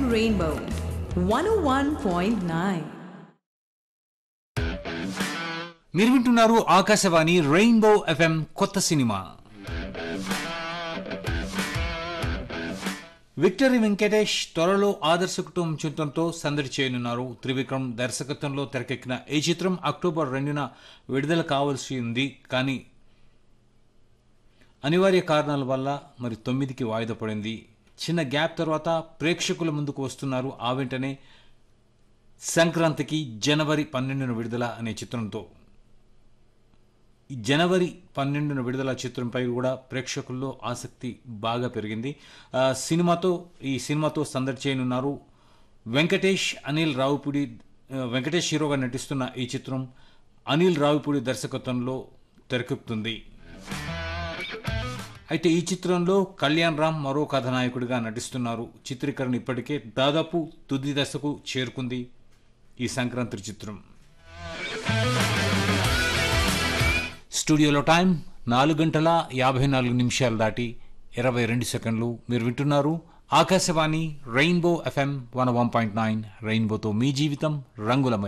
Rainbow 101.9. మీరు వింటున్నారు Akashvani Rainbow FM కొత్త సినిమా విక్టరీ వెంకటేష్ త్వరలో ఆదర్శ కుటుంబం చిత్రంతో సందడి చేయనున్నారు త్రివిక్రమ్ దర్శకత్వంలో తెరకెక్కిన ఈ చిత్రం అక్టోబర్ రెండున విడుదల కావాల్సి ఉంది కానీ అనివార్య కారణాల వల్ల మరి తొమ్మిదికి వాయిదా పడింది చిన్న గ్యాప్ తర్వాత ప్రేక్షకుల ముందుకు వస్తున్నారు ఆ వెంటనే సంక్రాంతికి జనవరి పన్నెండున విడుదల అనే చిత్రంతో ఈ జనవరి పన్నెండున విడుదల చిత్రంపై కూడా ప్రేక్షకుల్లో ఆసక్తి బాగా పెరిగింది ఆ, సినిమాతో ఈ సినిమాతో సందడి చేయనున్నారు వెంకటేష్ అనిల్ రావుపూడి ఆ, వెంకటేష్ హీరోగా నటిస్తున్న ఈ చిత్రం అనిల్ రావుపూడి దర్శకత్వంలో తెరకెక్కుతుంది అయితే ఈ చిత్రంలో కళ్యాణ్ రామ్ మరో కథానాయకుడిగా నటిస్తున్నారు చిత్రీకరణ ఇప్పటికే దాదాపు తుది దశకు చేరుకుంది ఈ సంక్రాంతి చిత్రం స్టూడియోలో టైం నాలుగు గంటల యాభై నాలుగు నిమిషాలు దాటి ఇరవై రెండు సెకండ్లు మీరు వింటున్నారు Akashvani Rainbow FM one one point nine రెయిన్బోతో మీ జీవితం రంగులమయం